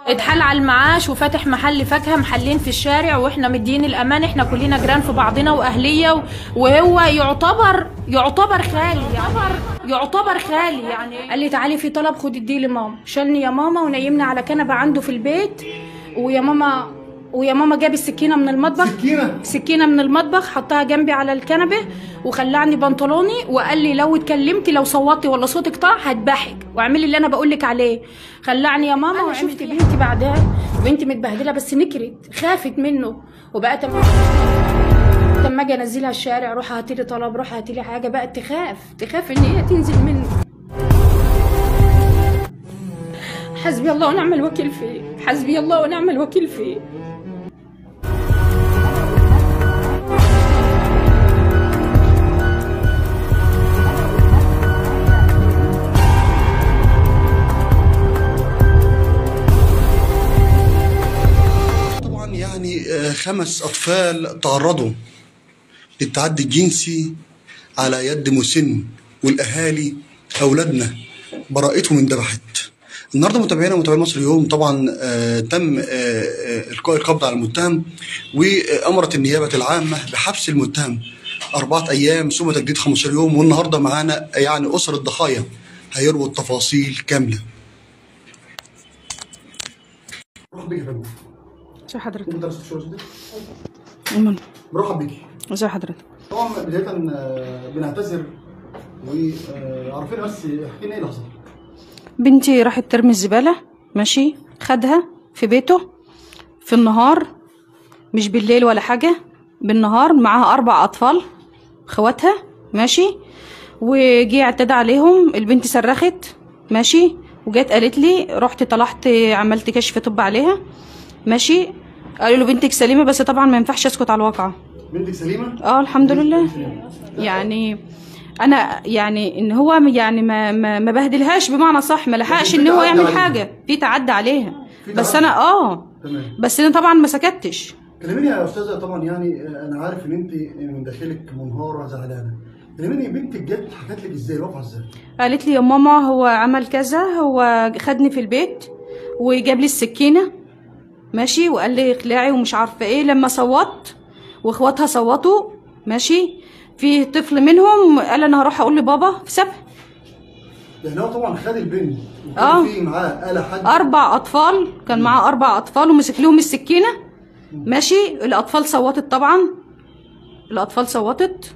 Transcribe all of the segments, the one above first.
اتحال على المعاش وفاتح محل فاكهه محلين في الشارع واحنا مدين الامان احنا كلنا جيران في بعضنا واهليه و- وهو يعتبر يعتبر خالي يعتبر يعتبر خالي يعني قال لي تعالي في طلب خدي اديه لماما شالني يا ماما ونيمنا على كنبه عنده في البيت ويا ماما ويا ماما جاب السكينه من المطبخ سكينة؟ سكينه من المطبخ حطها جنبي على الكنبه وخلعني بنطلوني وقال لي لو اتكلمتي لو صوتي ولا صوتك طلع هذبحك واعملي اللي انا بقول لك عليه خلعني يا ماما انا شفت بنتي بعدها وبنتي متبهدله بس نكرت خافت منه وبقت أما- لما اجي انزلها الشارع روح هاتي لي طلب روح هاتي لي حاجه بقت تخاف تخاف ان هي تنزل منه حسبي الله ونعم الوكيل فيه حسبي الله ونعم الوكيل فيه طبعا يعني آه، خمس أطفال تعرضوا للتعدي الجنسي على يد مسن والأهالي أولادنا براءتهم اندبحت النهارده متابعينا ومتابعين مصر اليوم طبعا آه تم آه آه القاء القبض على المتهم وامرت النيابه العامه بحبس المتهم اربعه ايام ثم تجديد 15 يوم والنهارده معانا يعني اسر الضحايا هيرووا التفاصيل كامله. مرحبا بيك يا فندم. ازي حضرتك مدرسة الشرطة دي؟ أمال مرحبا بيكي ازي حضرتك طبعا بداية آه، بنعتذر وعرفينا بس احكي لنا ايه اللي حصل بنتي راحت ترمي الزبالة ماشي خدها في بيته في النهار مش بالليل ولا حاجة بالنهار معاها أربع أطفال خواتها ماشي وجي اعتدى عليهم البنت صرخت ماشي وجت قالت لي رحت طلعت عملت كشف طب عليها ماشي قالوا له بنتك سليمة بس طبعا ما ينفعش اسكت على الواقعة بنتك سليمة؟ اه الحمد لله سليمة. يعني انا يعني ان هو يعني ما ما, ما بهدلهاش بمعنى صح ما لحقش في ان هو تعدي يعمل عليها. حاجه في تعدى عليها في بس تعدي. انا اه تمام بس انا طبعا ما سكتش كلميني يا استاذة طبعا يعني آه، انا عارف ان انت من داخلك منهارة زعلانة كلميني بنتك جت حكت لك ازاي الواقعة ازاي؟ قالت لي يا ماما هو عمل كذا هو خدني في البيت وجاب لي السكينه ماشي وقال لي اقلعي ومش عارفه ايه لما صوت واخواتها صوتوا ماشي في طفل منهم قال انا هروح اقول لبابا سابها يعني هو طبعا خد البنت آه. وكان في معاه آلة حد اربع اطفال كان معاه اربع اطفال ومسك لهم السكينه ماشي الاطفال صوتت طبعا الاطفال صوتت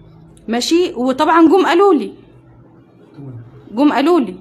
ماشي وطبعا جم قالوا لي تمام. جم قالوا لي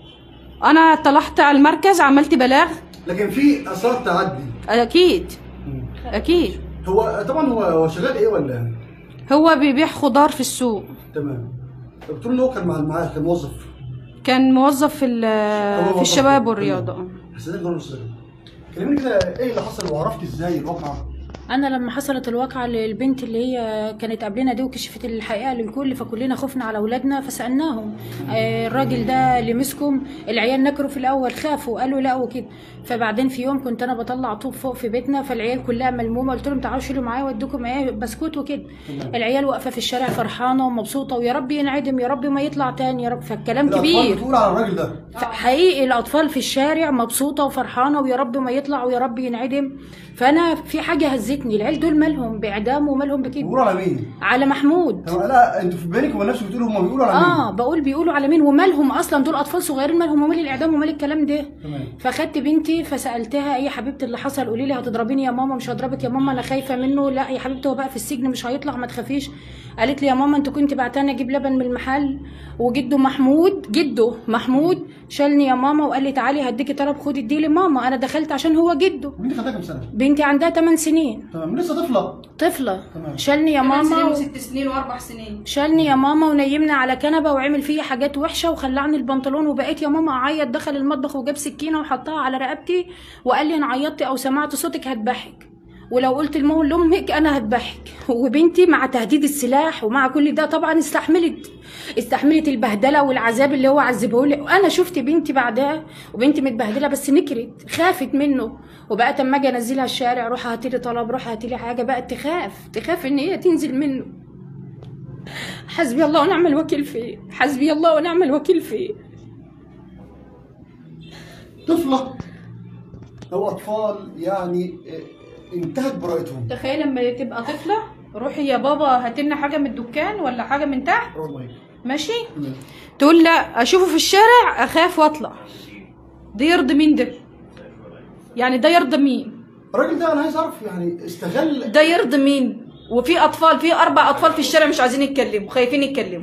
انا طلعت على المركز عملت بلاغ لكن في اثار تعدي اكيد مم. اكيد هو طبعا هو هو شغال ايه ولا هو بيبيع خضار في السوق تمام بتقول ان هو كان مع معاه كان موظف كان موظف في ال- هو في موظف. الشباب والرياضه تمام. حسيتك دور الاستاذ كلميني كده ايه اللي حصل وعرفت ازاي الواقعة انا لما حصلت الواقعه للبنت اللي هي كانت قبلنا دي وكشفت الحقيقه للكل فكلنا خفنا على اولادنا فسالناهم آه، الراجل ده اللي مسكم العيال نكروا في الاول خافوا قالوا لا وكده فبعدين في يوم كنت انا بطلع طوب فوق في بيتنا فالعيال كلها ملمومه قلت لهم تعالوا شيلوا معايا وادوكم ايه بسكوت وكده العيال واقفه في الشارع فرحانه ومبسوطه ويا رب ينعدم يا رب ما يطلع تاني يا رب فالكلام الأطفال كبير بتقول على الراجل ده حقيقي الاطفال في الشارع مبسوطه وفرحانه ويا رب ما يطلع ويا رب ينعدم فانا في حاجه هزتني العيال دول مالهم باعدام ومالهم بكده بيقولوا على مين؟ على محمود طب لا انتوا في بالك ولا نفسك بتقولوا هم بيقولوا على مين؟ اه بقول بيقولوا على مين ومالهم اصلا دول اطفال صغيرين مالهم ومال الاعدام ومال الكلام ده تمام فخدت بنتي فسالتها ايه يا حبيبتي اللي حصل قولي لي هتضربيني يا ماما مش هضربك يا ماما انا خايفه منه لا يا حبيبتي هو بقى في السجن مش هيطلع ما تخافيش قالت لي يا ماما انت كنت بعتاني اجيب لبن من المحل وجده محمود جده محمود شالني يا ماما وقال لي تعالي هديكي طلب خدي اديه لماما انا دخلت عشان هو جده بنتك عندها كام سنة؟ بنتي عندها 8 سنين تمام لسه طفلة طفله تمام. شالني يا ماما و... وست سنين واربع سنين شالني يا ماما ونيمنا على كنبه وعمل فيا حاجات وحشه وخلعني البنطلون وبقيت يا ماما اعيط دخل المطبخ وجاب سكينه وحطها على رقبتي وقال لي ان عيطتي او سمعت صوتك هذبحك ولو قلت المو لامك انا هذبحك وبنتي مع تهديد السلاح ومع كل ده طبعا استحملت استحملت البهدله والعذاب اللي هو عذبه لي وانا شفت بنتي بعدها وبنتي متبهدله بس نكرت خافت منه وبقت اما اجي انزلها الشارع روح هاتي لي طلب روح هاتي لي حاجه بقت تخاف تخاف ان هي تنزل منه حسبي الله ونعم الوكيل فيه حسبي الله ونعم الوكيل فيه طفلة او اطفال يعني آه، انتهت براءتهم تخيل لما تبقى طفله روحي يا بابا هات لنا حاجه من الدكان ولا حاجه من تحت والله ماشي تقول لا اشوفه في الشارع اخاف واطلع ده يرضي مين ده يعني ده يرضي مين الراجل ده انا عايز اعرف يعني استغل ده يرضي مين وفي اطفال في اربع اطفال في الشارع مش عايزين يتكلموا خايفين يتكلموا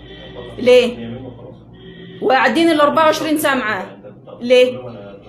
ليه وقاعدين ال 24 ساعه معاه ليه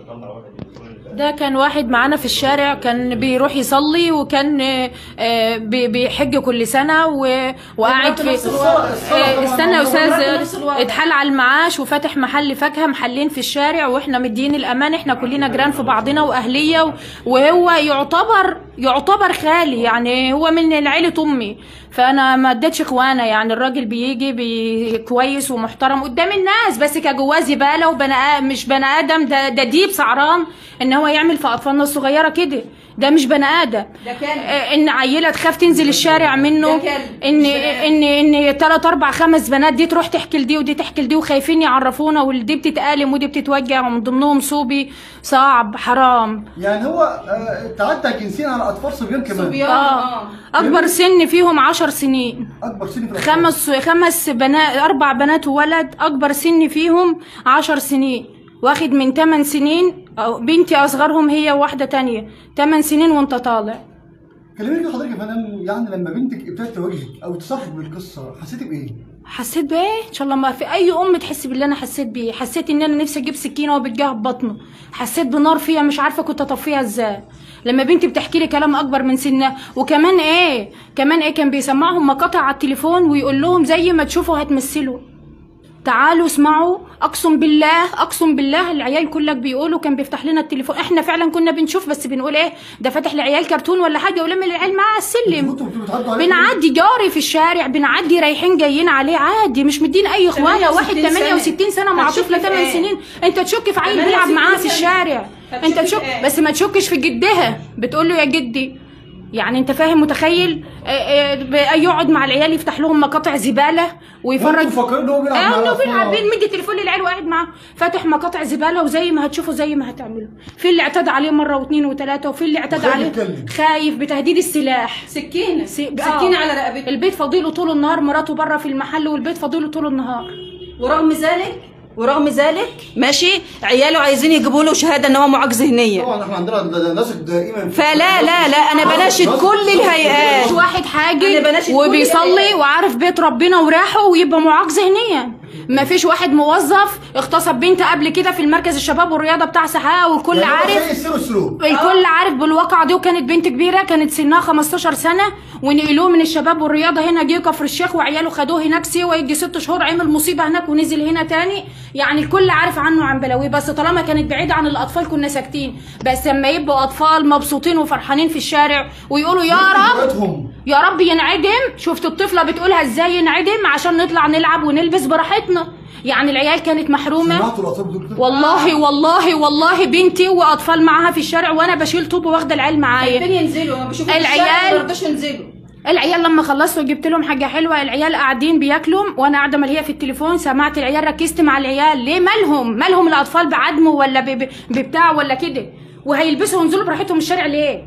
ده كان واحد معانا في الشارع كان بيروح يصلي وكان آه، بي- بيحج كل سنة و- وقاعد في نفس الوضع. آه، استنى يا مرات نفس استاذ الوضع. اتحال على المعاش وفاتح محل فاكهة محلين في الشارع واحنا مدين الامان احنا كلنا جيران في بعضنا واهلية و- وهو يعتبر يعتبر خالي يعني هو من عيلة امي فانا ما اديتش اخوانا يعني الراجل بيجي بي كويس ومحترم قدام الناس بس كجواه زباله وبني آ- مش بني ادم ده ده ديب سعران ان هو يعمل في اطفالنا الصغيره كده ده مش بني ادم ده كلب. آه، ان عيله تخاف تنزل الشارع منه ده كلب، ان مش بني ان ان ثلاث اربع خمس بنات دي تروح تحكي لدي ودي تحكي لدي وخايفين يعرفونا ودي بتتألم ودي بتتوجع ومن ضمنهم صوبي صعب حرام يعني هو آه، تعدى جنسيا على اطفال صبيان كمان صبيان اه اه اكبر سن فيهم عشر سنين اكبر سن في الأطفال. خمس خمس بنات اربع بنات وولد اكبر سن فيهم عشر سنين واخد من 8 سنين أو بنتي اصغرهم هي وواحده تانية 8 سنين وانت طالع كلميني كده حضرتك يا فندم يعني لما بنتك ابتدت تواجهك او تصاحب بالقصه حسيتي بايه؟ حسيت بايه ان شاء الله ما في اي ام تحس باللي انا حسيت بيه حسيت ان انا نفسي اجيب سكينه وبتجاه بطنه حسيت بنار فيها مش عارفه كنت اطفيها ازاي لما بنتي بتحكي لي كلام اكبر من سنها وكمان ايه كمان ايه كان بيسمعهم مقاطع على التليفون ويقول لهم زي ما تشوفوا هتمثلوا تعالوا اسمعوا اقسم بالله اقسم بالله العيال كلك بيقولوا كان بيفتح لنا التليفون احنا فعلا كنا بنشوف بس بنقول ايه ده فاتح لعيال كرتون ولا حاجه ولما العيال معاه على السلم كنتوا بتعدوا عليه بنعدي جاري في الشارع بنعدي رايحين جايين عليه عادي مش مدين اي اخوانا واحد 68 سنة. 68 سنه مع هتشك طفله في 8 إيه؟ سنين انت تشك في عيل 68 بيلعب معاها في سنة. الشارع هتشك انت في تشك إيه؟ بس ما تشكش في جدها بتقول له يا جدي يعني انت فاهم متخيل آه، آه، ب- يقعد مع العيال يفتح لهم مقاطع زباله ويفرج وانتوا فاكرين ان هو بيلعب اه مع انه الأطفال. بيلعب مدي تليفون للعيال وقاعد معاه فاتح مقاطع زباله وزي ما هتشوفوا زي ما هتعملوا في اللي اعتدى عليه مره واثنين وثلاثه وفي اللي اعتدى خايف عليه يتكلم. خايف بتهديد السلاح سكينه سي- سكينه آه. على رقبته البيت فاضيله طول النهار مراته بره في المحل والبيت فاضيله طول النهار ورغم ذلك ورغم ذلك ماشي عياله عايزين يجيبوا له شهاده ان هو معاق ذهنيه طبعا احنا عندنا د- نسق دائما فلا لا لا انا بناشد كل الهيئات مش واحد حاجي أنا بناشد كل وبيصلي العيال. وعارف بيت ربنا وراحه ويبقى معاق ذهنيا ما فيش واحد موظف اغتصب بنت قبل كده في المركز الشباب والرياضه بتاع سحاء والكل يعني هو عارف زي السير والسلوك الكل عارف بالواقع دي وكانت بنت كبيره كانت سنها 15 سنه ونقلوه من الشباب والرياضه هنا جه كفر الشيخ وعياله خدوه هناك سيوه يجي ست شهور عمل مصيبه هناك ونزل هنا تاني يعني الكل عارف عنه عن بلاويه بس طالما كانت بعيده عن الاطفال كنا ساكتين بس لما يبقوا اطفال مبسوطين وفرحانين في الشارع ويقولوا يا رب بيوتهم. يا رب ينعدم شفت الطفله بتقولها ازاي ينعدم عشان نطلع نلعب ونلبس براحتنا يعني العيال كانت محرومه سمعتوا الاطفال بتقول كده؟ والله والله والله بنتي واطفال معاها في الشارع وانا بشيل طوب واخده العيال فين معايا ينزلوا هم بيشوفوا في العيال- الشارع ما يرضوش ينزلوا العيال لما خلصت وجبت لهم حاجه حلوه العيال قاعدين بياكلوا وانا قاعده ملهيه في التليفون سمعت العيال ركزت مع العيال ليه مالهم مالهم الاطفال بعدم ولا ب- ب- ببتاع ولا كده وهيلبسوا وينزلوا براحتهم الشارع ليه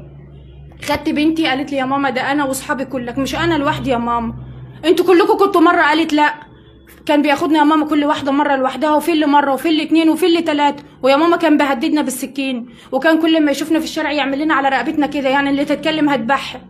خدت بنتي قالت لي يا ماما ده انا واصحابي كلك مش انا لوحدي يا ماما انتوا كلكم كنتوا مره قالت لا كان بياخدنا يا ماما كل واحده مره لوحدها وفي اللي مره وفي اللي اتنين وفي اللي تلاته ويا ماما كان بيهددنا بالسكين وكان كل ما يشوفنا في الشارع يعمل لنا على رقبتنا كده يعني اللي تتكلم هتبحها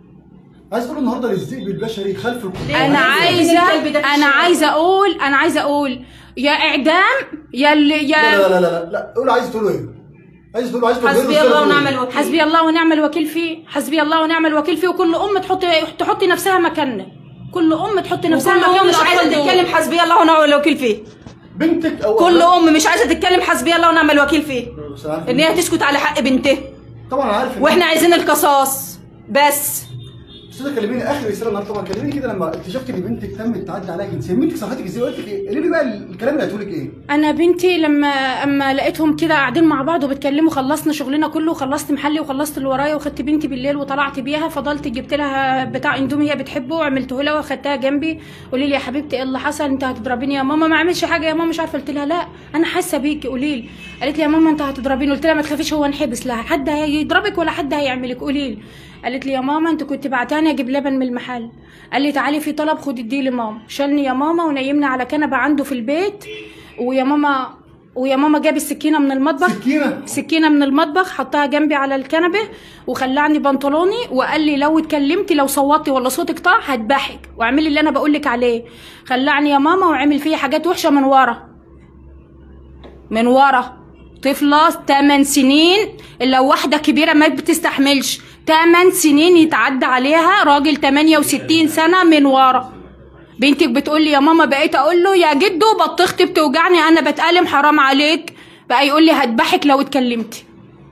عايز تقول النهارده الذئب البشري خلف القطار انا عايزة عايزه الكلب ده في انا الشارع. عايزه اقول انا عايزه اقول يا اعدام يا اللي لا يا لا لا لا لا قول عايز تقول ايه؟ عايز تقول عايز تقول حسبي غير الله الرسالة ونعم إيه؟ الوكيل حسبي الله ونعم الوكيل فيه حسبي الله ونعم الوكيل فيه وكل ام تحط تحط نفسها مكاننا كل ام تحط نفسها كل مكان ام مش عايزه الأطفال دول. تتكلم حسبي الله ونعم الوكيل فيه بنتك او كل ام مش عايزه تتكلم حسبي الله ونعم الوكيل فيه بس أنا عارف ان هي تسكت على حق بنته طبعا عارف إن- واحنا عايزين القصاص بس استاذه كلميني اخر رساله النهارده طبعا كلميني كده لما اكتشفت ان بنتك تم التعدي عليها جنسيا بنتك صحتك ازاي قلت لك ايه؟ قولي لي بقى الكلام اللي هتقول لك ايه؟ انا بنتي لما اما لقيتهم كده قاعدين مع بعض وبيتكلموا خلصنا شغلنا كله وخلصت محلي وخلصت اللي ورايا وخدت بنتي بالليل وطلعت بيها فضلت جبت لها بتاع اندومي هي بتحبه وعملته لها واخدتها جنبي قولي لي يا حبيبتي ايه اللي حصل انت هتضربيني يا ماما ما اعملش حاجه يا ماما مش عارفه قلت لها لا انا حاسه بيكي قولي لي قالت لي يا ماما انت هتضربيني قلت لها ما تخافيش هو نحبس لا حد هيضربك ولا حد هيعملك قولي لي قالت لي يا ماما انت كنت بعتاني اجيب لبن من المحل قال لي تعالي في طلب خدي اديه لماما شالني يا ماما ونيمني على كنبه عنده في البيت ويا ماما ويا ماما جاب السكينه من المطبخ سكينه سكينه من المطبخ حطها جنبي على الكنبه وخلعني بنطلوني وقال لي لو اتكلمتي لو صوتي ولا صوتك طلع هذبحك واعملي اللي انا بقول لك عليه خلعني يا ماما وعمل فيا حاجات وحشه من ورا من ورا طفلة 8 سنين لو واحدة كبيرة ما بتستحملش 8 سنين يتعدى عليها راجل 68 سنة من ورا بنتك بتقول لي يا ماما بقيت اقول له يا جدو بطختي بتوجعني انا بتألم حرام عليك بقى يقول لي هذبحك لو اتكلمتي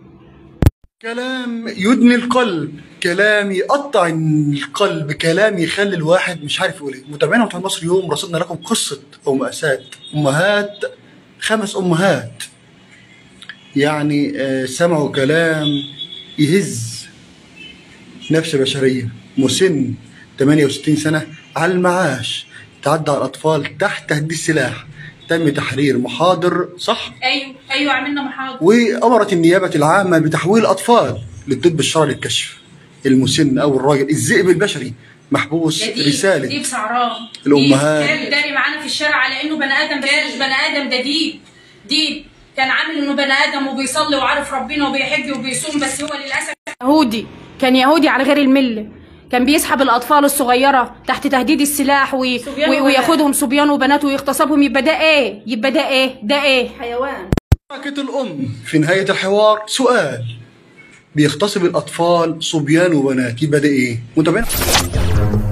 كلام يدني القلب كلام يقطع القلب كلام يخلي الواحد مش عارف يقول ايه متابعينا بتوع مصر يوم رصدنا لكم قصه او مأساة امهات خمس امهات يعني آه، سمعوا كلام يهز نفس بشريه مسن 68 سنه على المعاش تعدى على الاطفال تحت تهديد السلاح تم تحرير محاضر صح ايوه ايوه عملنا محاضرة وامرت النيابه العامه بتحويل الاطفال للطب الشرعي للكشف المسن او الراجل الذئب البشري محبوس رساله ديب سعران الأمهات. ديب كان داري معانا في الشارع على انه بني ادم بس مش بني ادم ده ديب ديب كان عامل انه بني ادم وبيصلي وعارف ربنا وبيحج وبيصوم بس هو للاسف يهودي كان يهودي على غير المله كان بيسحب الاطفال الصغيره تحت تهديد السلاح وي... صبيان وي... وبنات. وياخدهم صبيان وبنات ويغتصبهم يبقى ده ايه يبقى ده ايه ده ايه حيوان حركة الأم في نهاية الحوار سؤال بيغتصب الأطفال صبيان وبنات يبقى ده إيه؟ متابعين